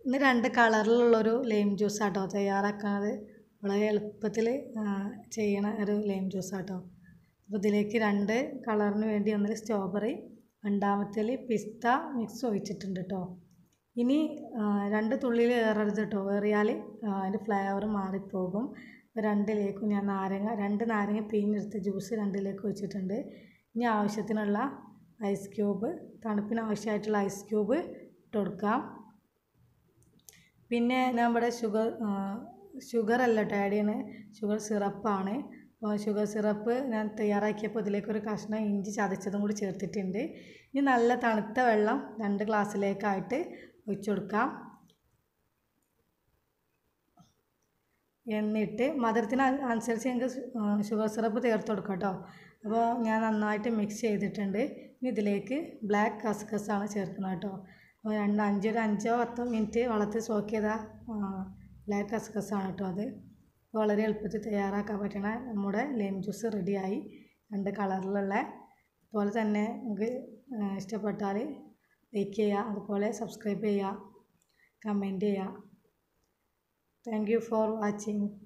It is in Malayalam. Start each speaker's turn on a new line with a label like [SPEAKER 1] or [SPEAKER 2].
[SPEAKER 1] ഇന്ന് രണ്ട് കളറിലുള്ളൊരു ലൈം ജ്യൂസാട്ടോ തയ്യാറാക്കുന്നത് വളരെ എളുപ്പത്തിൽ ചെയ്യണ ഒരു ലൈം ജ്യൂസാട്ടോ അപ്പോൾ ഇതിലേക്ക് രണ്ട് കളറിന് വേണ്ടി ഒന്നിൽ സ്ട്രോബെറി രണ്ടാമത്തേൽ പിസ്ത മിക്സ് ഒഴിച്ചിട്ടുണ്ട് കേട്ടോ ഇനി ആ, രണ്ട് തുള്ളിയിൽ ഏറരുത് കേട്ടോ ഏറിയാൽ അതിൻ്റെ ഫ്ലേവർ മാറിപ്പോകും അപ്പോൾ രണ്ടിലേക്കും ഞാൻ നാരങ്ങ രണ്ട് നാരങ്ങ പിഴിഞ്ഞെടുത്ത് ജ്യൂസ് രണ്ടിലേക്ക് ഒഴിച്ചിട്ടുണ്ട് ഇനി ആവശ്യത്തിനുള്ള ഐസ് ക്യൂബ് തണുപ്പിന് ആവശ്യമായിട്ടുള്ള ഐസ് ക്യൂബ് ഇട്ട് കൊടുക്കാം പിന്നെ ഞാൻ ഇവിടെ ഷുഗർ ഷുഗർ അല്ല കേട്ടോ ആഡ് ചെയ്യണത് ഷുഗർ സിറപ്പാണ് അപ്പോൾ ഷുഗർ സിറപ്പ് ഞാൻ തയ്യാറാക്കിയപ്പോൾ ഇതിലേക്ക് ഒരു കഷ്ണം ഇഞ്ചി ചതച്ചതും കൂടി ചേർത്തിട്ടുണ്ട് ഇനി നല്ല തണുത്ത വെള്ളം രണ്ട് ഗ്ലാസ്സിലേക്കായിട്ട് ഒഴിച്ചു കൊടുക്കാം എന്നിട്ട് മധുരത്തിന് അ- അനുസരിച്ച് ഞങ്ങൾക്ക് ഷുഗർ സിറപ്പ് ചേർത്ത് കൊടുക്കാം കേട്ടോ അപ്പോൾ ഞാൻ നന്നായിട്ട് മിക്സ് ചെയ്തിട്ടുണ്ട് ഇനി ഇതിലേക്ക് ബ്ലാക്ക് കസ്കസാണ് ചേർക്കുന്നത് കേട്ടോ അപ്പോൾ രണ്ട് അഞ്ചൊരു അഞ്ചോ പത്തോ മിനിറ്റ് വെള്ളത്തിൽ സോക്ക് ചെയ്ത ബ്ലാക്ക് കസ്കസാണ് കേട്ടോ അത് അപ്പോൾ വളരെ എളുപ്പത്തിൽ തയ്യാറാക്കാൻ പറ്റണ നമ്മുടെ ലൈം ജ്യൂസ് റെഡിയായി രണ്ട് കളറിലുള്ള അതുപോലെ തന്നെ നമുക്ക് ഇഷ്ടപ്പെട്ടാൽ ലൈക്ക് ചെയ്യുക അതുപോലെ സബ്സ്ക്രൈബ് ചെയ്യുക കമൻറ്റ് ചെയ്യുക താങ്ക് യു ഫോർ വാച്ചിങ്